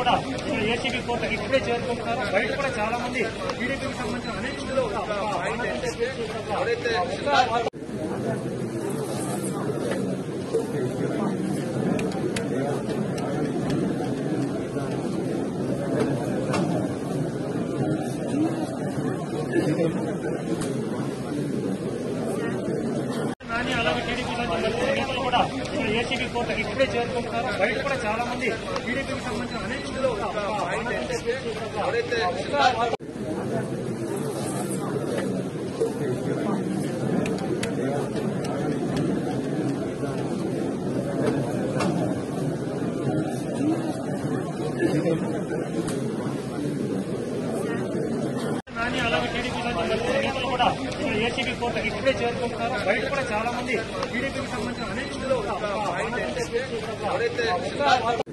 కూడా ఇక్కడ ఏసీబీ కోర్టుకి ఇప్పుడే చేరుకుంటున్నారు బయట కూడా చాలా మంది టీడీపీకి సంబంధించిన అనేక మంది ఒక- ఒక- కానీ అలాగే టీడీపీ సంబంధించిన నేతలు కూడా ఇక్కడ ఏసీబీ కోర్టుకి ఇప్పుడే చేరుకుంటున్నారు బయట కూడా చాలా మంది టీడీపీకి సంబంధించిన అనేక మంది ఒక- ఒక- ఒక- కానీ అలాగే టీడీపీ సంబంధించిన నేతలు కూడా ఇక్కడ ఏసీబీ కోర్టుకి ఇప్పుడే చేరుకుంటున్నారు బయట కూడా చాలా మంది టీడీపీకి సంబంధించిన అనేక మంది ఒక- ఒక- ఒక-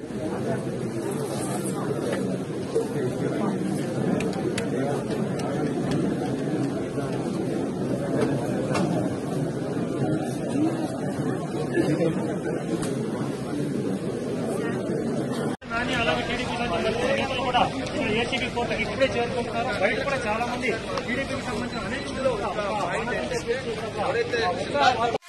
కానీ అలాగే టీడీపీ సంబంధించిన నేతలు కూడా ఇక్కడ ఏసీబీ కోర్టుకి ఇప్పుడే చేరుకుంటున్నారు బయట కూడా చాలా మంది టీడీపీకి సంబంధించిన అనేక మంది ఒక- ఒక- ఒక-